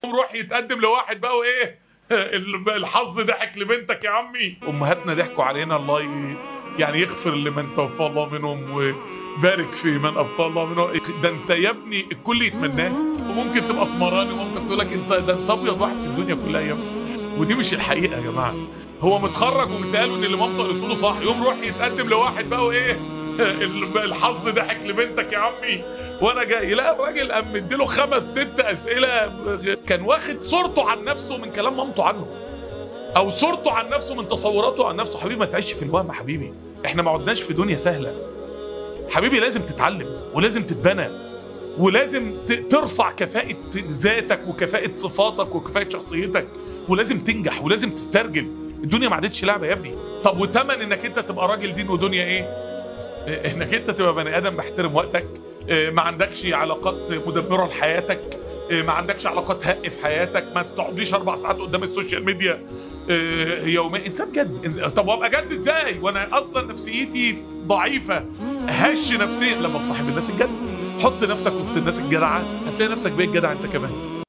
روح يتقدم لواحد بقى وايه الحظ ضحك لبنتك يا عمي امهاتنا ضحكوا علينا الله ي... يعني يغفر لمن توفى الله منهم وبارك في من ابقى الله منهم ده انت يا ابني الكل يتمناه وممكن تبقى اسمراني وممكن تقول لك انت ده انت ابيض واحد في الدنيا كلها يا ابني ودي مش الحقيقه يا جماعه هو متخرج ومتقال ان اللي مامته قالت له صح يوم روح يتقدم لواحد بقى وايه الحظ ضحك لبنتك يا عمي وانا جاي لا الراجل قام مديله خمس ست اسئله كان واخد صورته عن نفسه من كلام مامته عنه او صورته عن نفسه من تصوراته عن نفسه حبيبي ما تعيش في الوهم حبيبي احنا ما عدناش في دنيا سهله حبيبي لازم تتعلم ولازم تتبنى ولازم ترفع كفاءة ذاتك وكفاءة صفاتك وكفاءة شخصيتك ولازم تنجح ولازم تسترجل الدنيا ما عادتش لعبه يا ابني طب وتمن انك انت تبقى راجل دين ودنيا ايه انك انت تبقى بني ادم محترم وقتك ما عندكش علاقات مدمره لحياتك ما عندكش علاقات هق في حياتك ما تقعديش اربع ساعات قدام السوشيال ميديا يوميا انسان جد طب وابقى جد ازاي وانا اصلا نفسيتي ضعيفه هش نفسيا لما تصاحب الناس الجد حط نفسك وسط الناس الجدعه هتلاقي نفسك بقيت جدع انت كمان